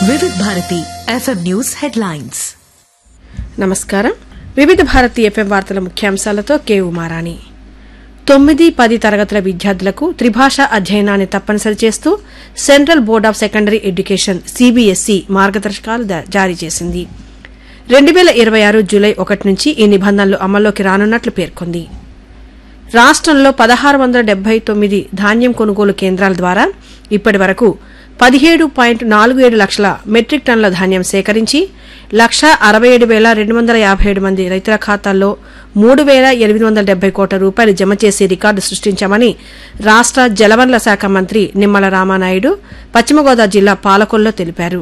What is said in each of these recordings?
వివిధ Bharati FM news headlines నమస్కారం వివిధ భారతి ఎఫ్ఎం వార్తల ముఖ్యాంశాలతో కే ఉమారాణి తొమ్మిది పది తరగతుల విద్యార్థులకు త్రిభాషా అధ్యయనాన్ని తప్పనిసరి చేస్తూ central board of secondary education CBSE మార్గదర్శకాలు ద- జారీ చేసింది రెండు వేల ఇరవై ఆరు జూలై ఒకటి నుంచి ఈ నిబంధనలు అమల్లోకి రానున్నట్లు పేర్కొంది రాష్ట్రంలో పదహారు వందల డెబ్బై తొమ్మిది ధాన్యం కొనుగోలు కేంద్రాల ద్వారా ఇప్పటి వరకు పదిహేడు పాయింట్ నాలుగు ఏడు లక్షల మెట్రిక్ టన్నుల ధాన్యం సేకరించి లక్ష అరవై ఏడు వేల రెండు వందల యాభై ఏడు మంది రైతుల ఖాతాల్లో మూడు వేల ఎనిమిది వందల డెబ్బై కోట్ల రూపాయలు జమ చేసి రికార్డు సృష్టించామని రాష్ట్ర జలవనరుల శాఖ మంత్రి నిమ్మల రామానాయుడు పశ్చిమ గోదావరి జిల్లా పాలకొల్లో తెలిపారు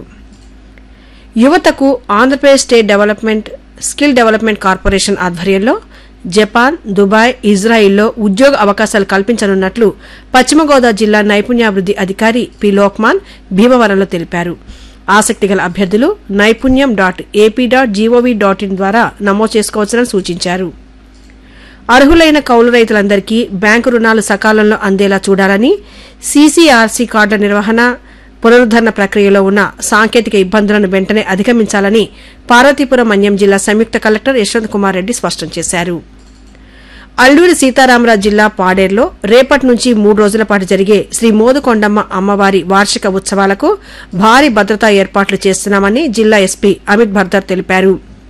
యువతకు Andhra Pradesh state development skill development corporation ఆధ్వర్యంలో జపాన్ దుబాయ్ ఇజ్రాయిల్లో ఉద్యోగ అవకాశాలు కల్పించనున్నట్లు పశ్చిమ గోదావరి జిల్లా నైపుణ్యాభివృద్ది అధికారి పి లోక్మాన్ భీమవరంలో తెలిపారు ఆసక్తి గల అభ్యర్థులు Naipunyam dot AP dot G O V dot in ద్వారా నమోదు చేసుకోవచ్చని సూచించారు అర్హులైన కౌలు రైతులందరికీ బ్యాంకు రుణాలు సకాలంలో అందేలా చూడాలని సీసీఆర్సీ కార్డుల నిర్వహణ పునరుద్దరణ ప్రక్రియలో ఉన్న సాంకేతిక ఇబ్బందులను వెంటనే అధిగమించాలని పార్వతీపురం మన్యం జిల్లా సంయుక్త కలెక్టర్ యశ్వంత్ కుమార్ రెడ్డి స్పష్టం చేశారు అల్లూరి సీతారామరాజు జిల్లా పాడేరులో రేపటి నుంచి మూడు రోజుల పాటు జరిగే శ్రీ మోదుకొండమ్మ అమ్మవారి వార్షిక ఉత్సవాలకు భారీ భద్రతా ఏర్పాట్లు చేస్తున్నామని జిల్లా ఎస్పీ అమిత్ భర్దర్ తెలిపారు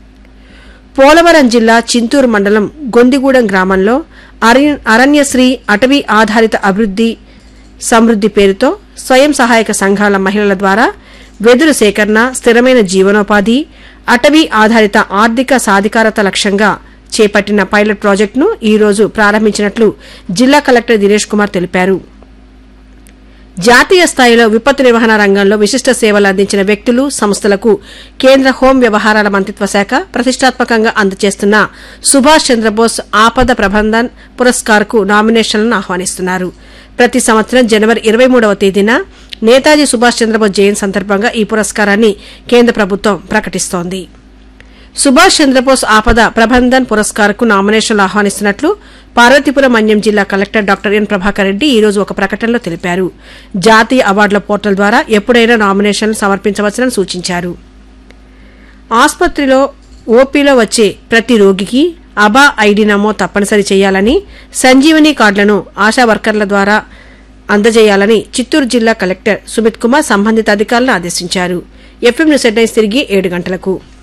పోలవరం జిల్లా చింతూరు మండలం గొందిగూడెం గ్రామంలో అరణ్- అరణ్యశ్రీ అటవీ ఆధారిత అభివృద్ది సమృద్ది పేరుతో స్వయం సహాయక సంఘాల మహిళల ద్వారా వెదురు సేకరణ స్థిరమైన జీవనోపాధి అటవీ ఆధారిత ఆర్థిక సాధికారత లక్ష్యంగా చేపట్టిన పైలట్ ప్రాజెక్టును ఈ రోజు ప్రారంభించినట్లు జిల్లా కలెక్టర్ దినేష్ కుమార్ తెలిపారు జాతీయ స్థాయిలో విపత్తు నిర్వహణ రంగంలో విశిష్ట సేవలు అందించిన వ్యక్తులు సంస్థలకు కేంద్ర హోం వ్యవహారాల మంత్రిత్వ శాఖ ప్రతిష్టాత్మకంగా అందజేస్తున్న సుభాష్ చంద్రబోస్ ఆపద ప్రబంధన్ పురస్కార్ కు నామినేషన్లను ఆహ్వానిస్తున్నారు ప్రతి సంవత్సరం జనవరి ఇరవై మూడవ తేదీన నేతాజీ సుభాష్ చంద్రబోస్ జయంతి సందర్భంగా ఈ పురస్కారాన్ని కేంద్ర ప్రభుత్వం ప్రకటిస్తోంది సుభాష్ చంద్రబోస్ ఆపద ప్రబంధన్ పురస్కార్ కు నామినేషన్లు ఆహ్వానిస్తున్నట్లు పార్వతీపురం మన్యం జిల్లా collector doctor N Prabhakar Reddy ఈ రోజు ఒక ప్రకటనలో తెలిపారు జాతీయ అవార్డుల పోర్టల్ ద్వారా ఎప్పుడైనా నామినేషన్లు సమర్పించవచ్చని సూచించారు ఆసుపత్రిలో ఓపీలో వచ్చే ప్రతి రోగికి అబా ఐడి నమో తప్పనిసరి చేయాలని సంజీవని కార్డులను ఆశా వర్కర్ల ద్వారా అందజేయాలని చిత్తూరు జిల్లా కలెక్టర్ సుమిత్ కుమార్ సంబంధిత అధికారులను ఆదేశించారు ఎఫ్ఎం న్యూస్ హెడ్లైన్స్ తిరిగి ఏడు గంటలకు